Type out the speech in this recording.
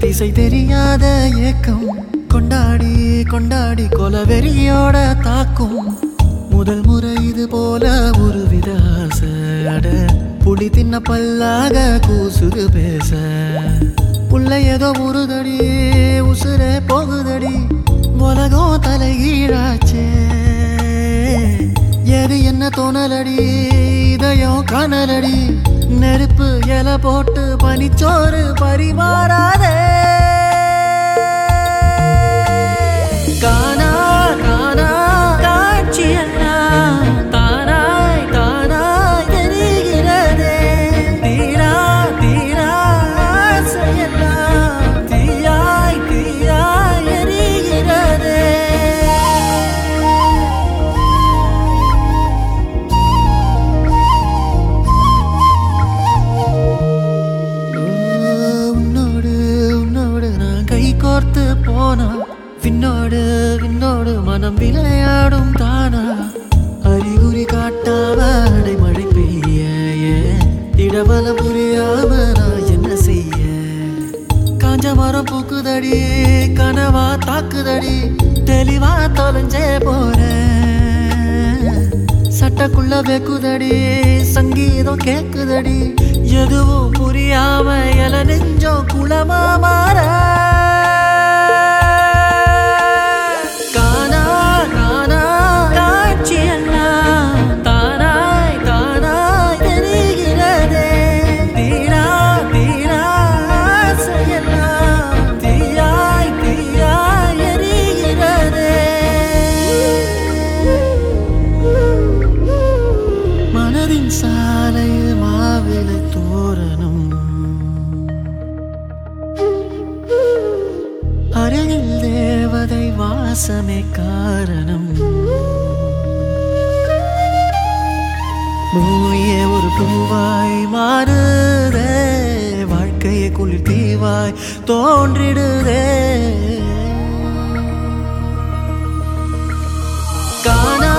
திசை தெரியாத ஏக்கம் கொண்டாடி கொண்டாடி கொலவெறியோட தாக்கும் முதல் முறை இது போல ஒரு வித ஆசை அட புலி தின்ன பல்லாக கூசுது பேச உள்ள ஏதோ உருதடி உசுரே போகுதடி உலகம் தலைகீழாச்சே எது என்ன தோணலடி இதயம் காணலடி நெருப்பு இலை போட்டு பனிச்சோறு பரிமாறாதே காணா காணா காட்சியெல்லாம் தானாய் தானாய் தெரிகிறதே தீரா தீரா ஆசையெல்லாம் தீயாய் தீயாய் எரிகிறதே உன்னோடு உன்னோடு நான் கை கோர்த்து போனா விண்ணோடு விண்ணோடு மனம் விளையாடும் தானா அறிகுறி காட்டாம அடைமழை பெய்ய ஏன் இடபல புரியாம நான் என்ன செய்ய காஞ்ச மரம் பூக்குதடி கனவா தாக்குதடி தெளிவா தொலைஞ்சே போறேன் சட்டக்குள்ள வெக்குதடி சங்கீதம் கேக்குதடி எதுவும் புரியாம எல நெஞ்சம் குளமா மாற காணா காணா காட்சியெல்லாம் தானாய் தானாய் தெரிகிறதே தீரா தீரா ஆசையெல்லாம் தீயாய் தீயாய் எரிகிறதே மனதின் சாலையில் மாவிலை தோரணம் அருகில் தேவதை வாசமே காரணம் பூமியே ஒரு பூவாய் மாறுதே வாழ்க்கையை குளிர் தீவாய் தோன்றிடுதே காணா